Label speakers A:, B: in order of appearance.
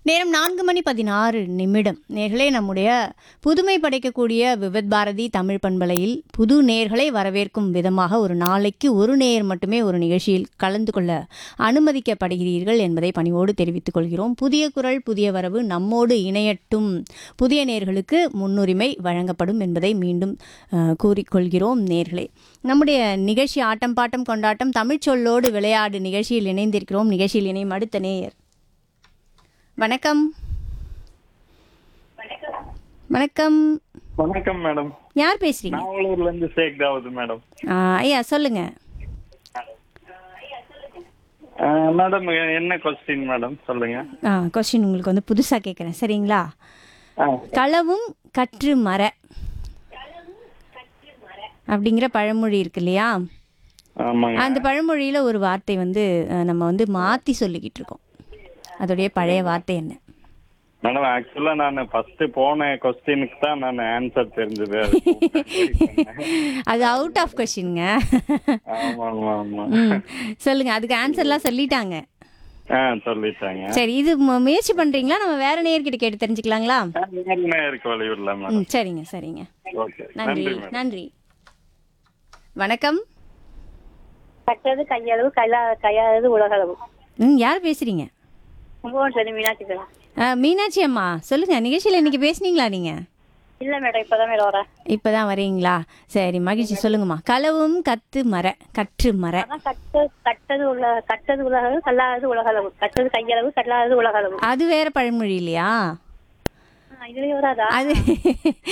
A: நேரம் நான்கு மணி பதினாறு நிமிடம் நேர்களே நம்முடைய புதுமை படைக்கக்கூடிய விவித் பாரதி தமிழ் பண்பலையில் புது நேர்களை வரவேற்கும் விதமாக ஒரு நாளைக்கு ஒரு நேர் மட்டுமே ஒரு நிகழ்ச்சியில் கலந்து கொள்ள அனுமதிக்கப்படுகிறீர்கள் என்பதை பணிவோடு தெரிவித்துக் கொள்கிறோம் புதிய குரல் புதிய வரவு நம்மோடு இணையட்டும் புதிய நேர்களுக்கு முன்னுரிமை வழங்கப்படும் என்பதை மீண்டும் அஹ், கூறிக்கொள்கிறோம் நேர்களே நம்முடைய நிகழ்ச்சி ஆட்டம் பாட்டம் கொண்டாட்டம் தமிழ்ச் சொல்லோடு விளையாடு நிகழ்ச்சியில் இணைந்திருக்கிறோம் நிகழ்ச்சியில் இணையும் அடுத்த நேயர் வணக்கம் வணக்கம்
B: வணக்கம் மேடம்
A: யார் பேசுறீங்க
B: நாவலூர்ல இருந்து ஷேக் தாவூத் மேடம்
A: ஆ, ஐயா சொல்லுங்க
B: அஹ், மேடம் என்ன கொஸ்டின் மேடம் சொல்லுங்க
A: ஆ கொஸ்டின் உங்களுக்கு வந்து புதுசா கேட்குறேன் சரிங்களா
B: ஆ,
A: களவும் கற்று மர அப்படிங்கிற பழமொழி இருக்கு இல்லையா
B: ஆமாங்க
A: அந்த பழமொழியில ஒரு வார்த்தை வந்து அஹ், நம்ம வந்து மாத்தி சொல்லிக்கிட்டு இருக்கோம் அதோடைய பழைய வார்த்தை என்ன
B: மேடம் ஆக்சுவலா நான் ஃபர்ஸ்ட் போன கொஸ்டினுக்கு தான் நான் ஆன்சர் தெரிஞ்சது அது
A: அது அவுட் ஆஃப் கொஸ்டின்ங்க
B: ஆமா ஆமா ஆமா
A: ம் சொல்லுங்க அதுக்கு ஆன்சர்லாம் சொல்லிட்டாங்க
B: ஆ சொல்லிட்டாங்க
A: சரி இது மு- முயற்சி பண்றீங்களா நம்ம வேற நேர்கிட்ட கேட்டு தெரிஞ்சுக்கலாங்களா
B: என்ன இருக்கு வழிவிடல மேடம்
A: ம் சரிங்க சரிங்க
B: ஓகே
A: நன்றி
B: நன்றி மேடம்
A: நன்றி வணக்கம்
C: கட்டது கையளவு கைலா கையாளது உலகளவு
A: ம் யார் பேசுறீங்க
C: கும்பகோணம் சரி மீனாட்சி பேசுறேன்
A: ஆ, மீனாட்சி அம்மா சொல்லுங்க நிகழ்ச்சியில் இன்னைக்கு பேசுனீங்களா நீங்க
C: இல்ல மேடம் இப்பதான் மேடம் வரேன்
A: இப்பதான் வரீங்களா சரி மகிழ்ச்சி சொல்லுங்கம்மா களவும் கத்து மர கற்று மர
C: அதான் கட்டு கட்டது உள்ள கட்டது உலகளவு கல்லாதது உலகளவு கட்டது கையளவு கல்லாதது உலகளவு
A: அது வேற பழமொழி இல்லையா
C: ஆ, இதுலயே வராதா
A: அது